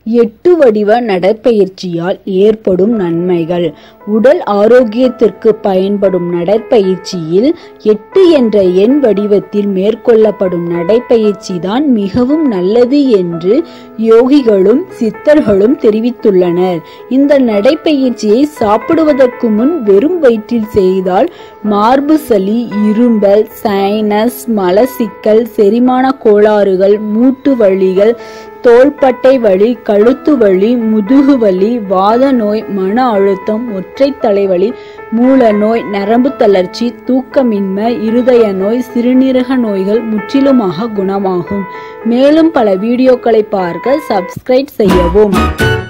எட்டு வடிவ நடைப்பயிற்சியால் ஏற்படும் நன்மைகள் உடல் ஆரோக்கியத்திற்கு பயன்படும் நடைப்பயிற்சியில் எட்டு என்ற எண் வடிவத்தில் மேற்கொள்ளப்படும் நடைப்பயிற்சி தான் மிகவும் நல்லது என்று யோகிகளும் சித்தர்களும் தெரிவித்துள்ளனர் இந்த நடைப்பயிற்சியை சாப்பிடுவதற்கு முன் வெறும் வயிற்றில் செய்தால் மார்பு சளி இரும்பல் சைனஸ் மலசிக்கல் செரிமான கோளாறுகள் மூட்டு வலிகள் தோள்பட்டை வலி கழுத்து வலி முதுகு வலி வாத நோய் மன அழுத்தம் ஒற்றை தலைவலி மூல நோய் நரம்பு தளர்ச்சி தூக்கமின்மை இருதய நோய் சிறுநீரக நோய்கள் முற்றிலுமாக குணமாகும் மேலும் பல வீடியோக்களை பார்க்க சப்ஸ்கிரைப் செய்யவும்